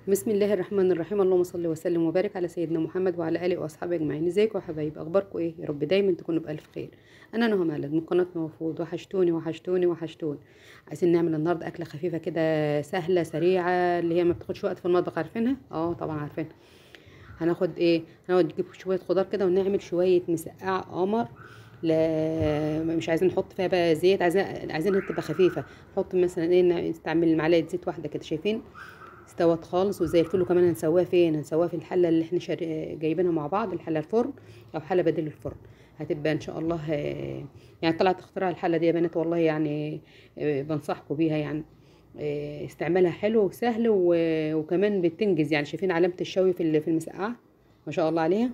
بسم الله الرحمن الرحيم اللهم صل وسلم وبارك على سيدنا محمد وعلى اله واصحابه اجمعين ازيكم يا حبايب اخباركم ايه يا رب دايما تكونوا بالف خير انا نهى مالد من قناه موفود وحشتوني وحشتوني وحشتوني عايزين نعمل النهارده اكله خفيفه كده سهله سريعه اللي هي ما بتاخدش وقت في المطبخ عارفينها اه طبعا عارفينها هناخد ايه هناخد نجيب شويه خضار كده ونعمل شويه مسقعه قمر لا مش عايزين نحط فيها بقى زيت عايزين عايزينها تبقى خفيفه نحط مثلا ايه نستعمل معلقه زيت واحده كده شايفين استوت خالص وزي الفل وكمان هنسويها فين هنسويها في الحله اللي احنا شار... جايبينها مع بعض الحله الفرن او حله بديل الفرن هتبقى ان شاء الله يعني طلعت اختراع الحله دي يا بنات والله يعني بنصحكم بيها يعني استعمالها حلو وسهل وكمان بتنجز يعني شايفين علامه الشوي في في المسقعه ما شاء الله عليها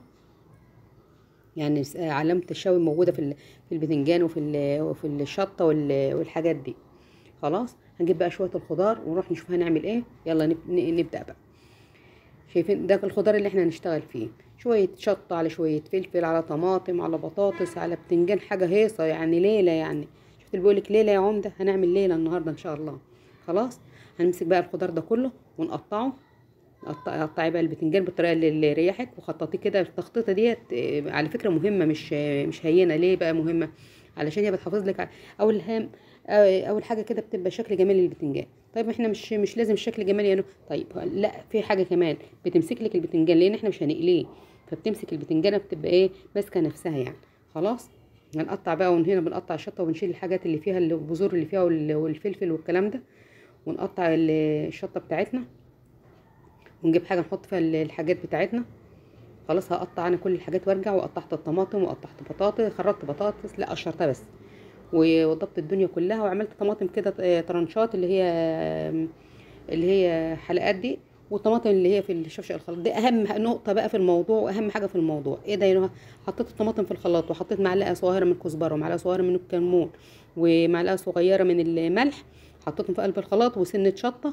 يعني علامه الشوي موجوده في في البتنجان وفي وفي الشطه والحاجات دي خلاص هنجيب بقى شويه الخضار ونروح نشوف هنعمل ايه يلا نبدا بقى شايفين ده الخضار اللي احنا هنشتغل فيه شويه شطه على شويه فلفل على طماطم على بطاطس على بتنجان حاجه هيصه يعني ليله يعني شفت اللي بيقولك ليله يا عمده هنعمل ليله النهارده ان شاء الله خلاص هنمسك بقى الخضار ده كله ونقطعه قطعي بقى البتنجان بالطريقه اللي ريحك وخططيه كده التخطيطه ديت على فكره مهمه مش مش هينه ليه بقى مهمه علشان هي بتحافظ لك اول هام اول حاجه كده بتبقى شكل جمالي للبتنجان طيب احنا مش مش لازم الشكل جمالي يعني طيب لا في حاجه كمان بتمسك لك البتنجان لان احنا مش هنقليه فبتمسك البتنجانه بتبقى ايه ماسكه نفسها يعني خلاص هنقطع بقى ومن هنا بنقطع الشطه ونشيل الحاجات اللي فيها البذور اللي فيها والفلفل والكلام ده ونقطع الشطه بتاعتنا ونجيب حاجه نحط فيها الحاجات بتاعتنا خلاص هقطع انا كل الحاجات وارجع وقطعت الطماطم وقطعت بطاطس خرطت بطاطس لا قشرتها بس ووضبت الدنيا كلها وعملت طماطم كده طرنشات اللي هي اللي هي حلقات دي والطماطم اللي هي في الشفشق الخلاط دي اهم نقطه بقى في الموضوع واهم حاجه في الموضوع ايه ده يعني حطيت الطماطم في الخلاط وحطيت معلقه صغيره من الكزبره ومعلقه صغيره من الكمون ومعلقه صغيره من الملح حطيتهم في قلب الخلاط وسنه شطه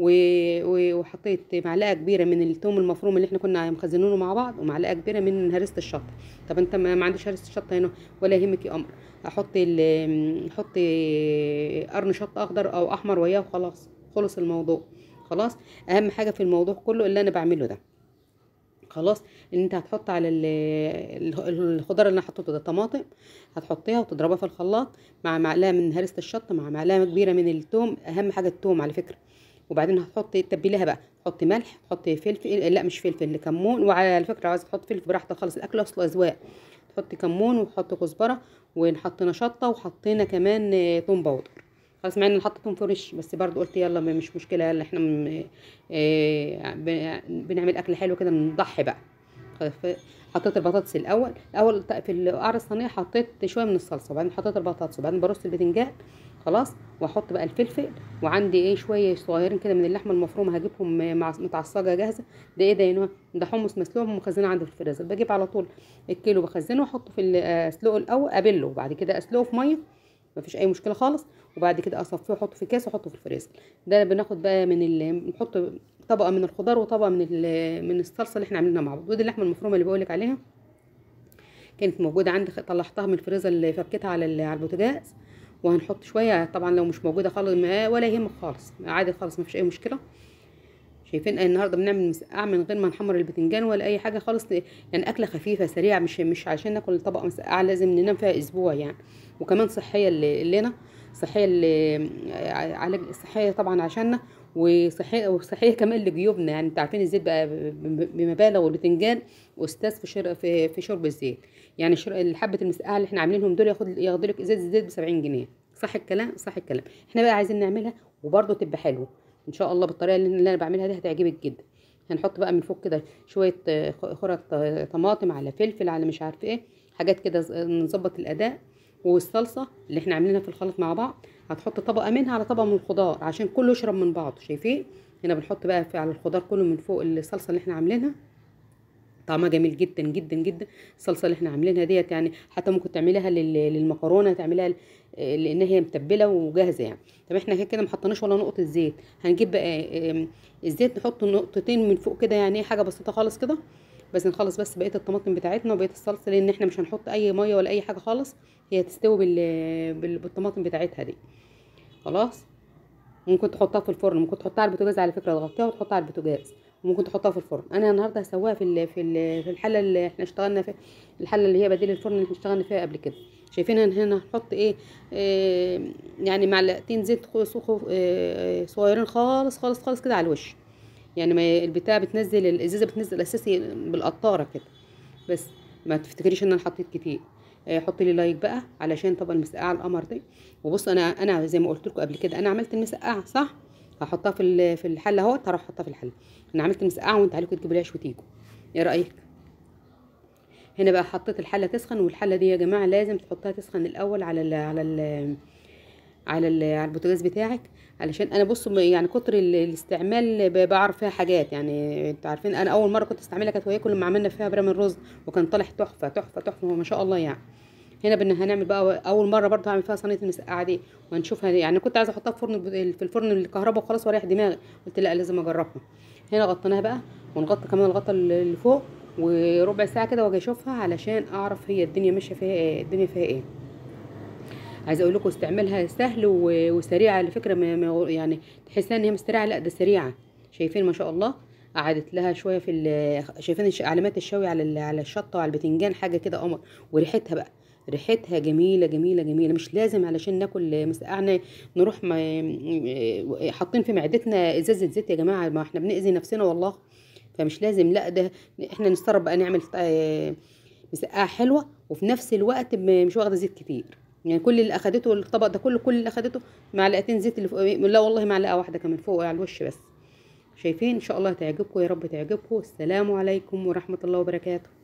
وحطيت معلقه كبيره من الثوم المفروم اللي احنا كنا مخزنينه مع بعض ومعلقه كبيره من هرسه الشطه طب انت ما عنديش هرسه الشطه هنا ولا يهمك يا قمر احط حط قرن شطه اخضر او احمر وياه وخلاص خلص الموضوع خلاص اهم حاجه في الموضوع كله اللي انا بعمله ده خلاص ان انت هتحط على الخضار اللي انا حطيته ده طماطم هتحطيها وتضربها في الخلاط مع معلقه من هرسه الشطه مع معلقه كبيره من الثوم اهم حاجه الثوم على فكره وبعدين هتحطي تتبليها بقى حطي ملح حطي فلفل لا مش فلفل كمون وعلى فكره عايزه تحط فلفل براحتك خالص الاكل اصله اذواق تحطي كمون وتحطي كزبره وحطينا شطه وحطينا كمان توم باودر خلاص مع ان حطيت توم فريش بس برضو قلت يلا مش مشكله يلا احنا بنعمل اكل حلو كده نضحي بقى حطيت البطاطس الاول الاول في قعر الصينيه حطيت شويه من الصلصه وبعدين حطيت البطاطس وبعدين برص البتنجان خلاص واحط بقى الفلفل وعندي ايه شويه صغيرين كده من اللحمه المفرومه هجيبهم مع متعصجه جاهزه ده ايه ده يعني ده حمص مسلوق مخزنه عندي في الفريزر بجيب على طول الكيلو بخزنه واحطه في اسلقه الاول ابله وبعد كده اسلقه في ميه مفيش اي مشكله خالص وبعد كده اصفيه واحطه في كاس واحطه في الفريزر ده بناخد بقى من ال... نحط طبقه من الخضار وطبقه من ال... من الصلصه اللي احنا عاملينها مع بعض ودي اللحمه المفرومه اللي بقولك عليها كانت موجوده عندي طلعتها من الفريزر اللي فكيتها على على البوتاجاز وهنحط شويه طبعا لو مش موجوده خالص ولا يهمك خالص عادي خالص مفيش اي مشكله شايفين النهارده بنعمل مسقعه من غير ما نحمر البتنجان ولا اي حاجه خالص يعني اكله خفيفه سريعه مش مش عشان ناكل طبق مسقعه لازم ننام فيها اسبوع يعني وكمان صحيه لنا صحيه علاج صحيه طبعا عشاننا وصحيه وصحيه كمان لجيوبنا يعني انتوا عارفين الزيت بقى بمبالغ والبتنجان استاذ في شرب في, في شرب الزيت يعني حبه المسقعه اللي احنا عاملينهم دول ياخد ياخدوا لك ازازه زيت ب 70 جنيه صح الكلام صح الكلام احنا بقى عايزين نعملها وبرده تبقى حلوه ان شاء الله بالطريقه اللي انا بعملها دي هتعجبك جدا هنحط بقى من فوق كده شويه خرط طماطم على فلفل على مش عارف ايه حاجات كده نظبط الاداء والصلصه اللي احنا عاملينها في الخليط مع بعض هتحط طبقه منها على طبقه من الخضار عشان كله يشرب من بعضه شايفين هنا بنحط بقى على الخضار كله من فوق الصلصه اللي احنا عاملينها طعمها جميل جدا جدا جدا الصلصه اللي احنا عاملينها ديت يعني حتى ممكن تعمليها للمكرونه تعمليها لان هي متبله وجاهزه يعني طب احنا كده ما حطيناش ولا نقطه زيت هنجيب بقى الزيت نحط نقطتين من فوق كده يعني حاجه بسيطه خالص كده بس نخلص بس بقيه الطماطم بتاعتنا وبقيه الصلصه لان احنا مش هنحط اي ميه ولا اي حاجه خالص هي تستوي بال... بال... بالطماطم بتاعتها دي خلاص ممكن تحطها في الفرن ممكن تحطها على البوتاجاز على فكره تغطيها وتحطها على البوتاجاز وممكن تحطها في الفرن انا النهارده هسويها في ال- في ال- في الحله اللي احنا اشتغلنا فيها الحله اللي هي بديل الفرن اللي احنا اشتغلنا فيها قبل كده شايفين ان هنا هنحط ايه آه يعني معلقتين زيت خو- خو- آه، صغيرين خالص خالص خالص كده على الوش يعني ما البتاع بتنزل الازازه بتنزل اساسي بالقطاره كده بس ما تفتكريش ان انا حطيت كتير آه، حطي لي لايك بقى علشان طبعا المسقعه القمر دي وبص انا انا زي ما قلت لكم قبل كده انا عملت المسقعه صح هحطها في ال- في الحله اهوت هروح احطها في الحله انا عملت المسقعه وانت عليكم تجيبوا لي عيش وتيجوا ايه رايك هنا بقى حطيت الحله تسخن والحله دي يا جماعه لازم تحطها تسخن الاول على ال على ال على ال- على البوتاجاز بتاعك علشان انا بص م- يعني كتر ال- الاستعمال ب- بعرف فيها حاجات يعني انتوا عارفين انا اول مره كنت استعملها كانت وياكل لما عملنا فيها برام الرز وكان طالع تحفه تحفه تحفه ما شاء الله يعني هنا بدنا هنعمل بقى اول مره برضه هعمل فيها صينيه المسقعه دي وهنشوفها يعني كنت عايزه احطها في فرن في الفرن الكهرباء وخلاص واريح دماغي قلت لا لازم اجربها هنا غطيناها بقى ونغطي كمان الغطا اللي فوق وربع ساعه كده واجي اشوفها علشان اعرف هي الدنيا ماشيه فيها ايه الدنيا فيها ايه عايزه اقول لكم استعمالها سهل و- وسريع على فكره ما ما- يعني تحسها ان هي مستريعه لا ده سريعه شايفين ما شاء الله قعدت لها شويه في ال- شايفين الش- علامات الشوي على ال- على الشطه وعلى البتنجان حاجه كده قمر وريحتها بقى ريحتها جميله جميله جميله مش لازم علشان ناكل مسقعنا نروح ما م- حاطين في معدتنا ازازه زيت يا جماعه ما احنا بنأذي نفسنا والله فمش لازم لا ده احنا نستغرب بقى نعمل آه، مسقعه حلوه وفي نفس الوقت م- مش واخده زيت كتير يعني كل اللي اخدته الطبق ده كله كل اللي اخدته معلقتين زيت اللي فوق لا والله معلقه واحده كمان فوق على الوش بس شايفين ان شاء الله تعجبكم يا رب تعجبكم السلام عليكم ورحمه الله وبركاته